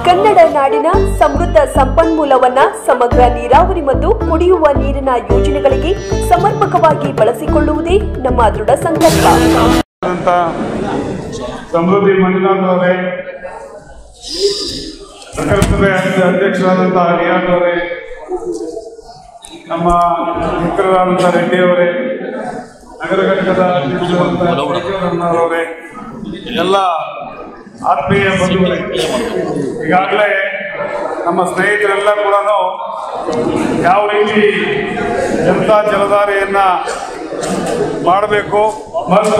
ಕನ್ನಡ ನಾಡಿನ ಸಮೃದ್ಧ ಸಂಪನ್ಮೂಲವನ್ನ ಸಮಗ್ರ ನೀರಾವರಿ ಮತ್ತು ಕುಡಿಯುವ ನೀರಿನ ಯೋಜನೆಗಳಿಗೆ ಸಮರ್ಪಕವಾಗಿ ಬಳಸಿಕೊಳ್ಳುವುದೇ ನಮ್ಮ ದೃಢ ಸಂಕಲ್ಪ ಅಂತ ಸಮೃದ್ಧಿ ಮಂಜುನಾಥ್ ಅವರೇ ನಗರಸಭೆ ಅಧ್ಯಕ್ಷರಾದಂಥ ರಿಯಾಜ್ ಅವರೇ ನಮ್ಮ ಮಿತ್ರರಾದಂಥ ರೆಡ್ಡಿ ಅವರೇ ನಗರ ಘಟಕದ ಅಧ್ಯಕ್ಷರಾದಂಥ ಅವರೇ ಎಲ್ಲ ಆತ್ಮೀಯ ಬಂಧುಗಳೇ ಈಗಾಗಲೇ ನಮ್ಮ ಸ್ನೇಹಿತರೆಲ್ಲ ಕೂಡ ಯಾವ ರೀತಿ ಜನತಾ ಜಲಧಾರೆಯನ್ನ ಮಾಡಬೇಕು ಮತ್ತು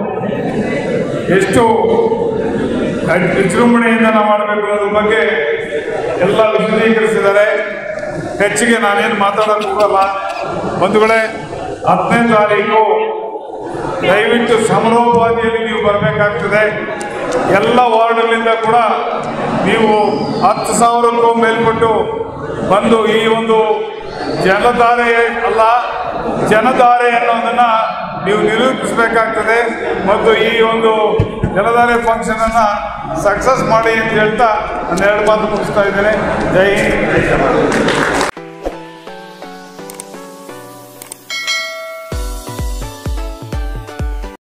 ಎಷ್ಟು ವಿಜೃಂಭಣೆಯಿಂದ ನಾವು ಮಾಡಬೇಕು ಅನ್ನೋದ್ರ ಬಗ್ಗೆ ಎಲ್ಲ ವಿಶದೀಕರಿಸಿದ್ದಾರೆ ಹೆಚ್ಚಿಗೆ ನಾನೇನು ಮಾತಾಡೋಕೆ ಹೋಗಲ್ಲ ಬಂಧುಗಳೇ ಹತ್ತನೇ ತಾರೀಕು ದಯವಿಟ್ಟು ಸಮರೋಪಾದಿಯಲ್ಲಿ ನೀವು ಬರಬೇಕಾಗ್ತದೆ ಎಲ್ಲ ವಾರ್ಡ್ಗಳಿಂದ ಕೂಡ ನೀವು ಹತ್ತು ಸಾವಿರಕ್ಕೂ ಮೇಲ್ಪಟ್ಟು ಬಂದು ಈ ಒಂದು ಜಲಧಾರೆ ಅಲ್ಲ ಜನಧಾರೆ ಅನ್ನೋದನ್ನ ನೀವು ನಿರೂಪಿಸಬೇಕಾಗ್ತದೆ ಮತ್ತು ಈ ಒಂದು ಜಲಧಾರೆ ಫಂಕ್ಷನ್ ಅನ್ನ ಸಕ್ಸಸ್ ಮಾಡಿ ಅಂತ ಹೇಳ್ತಾ ನಾನು ಎರಡು ಮಾತು ಮುಗಿಸ್ತಾ ಇದ್ದೇನೆ ಜೈ ಹಿಂದ್ ಜೈ ಕರ್ನಾಟಕ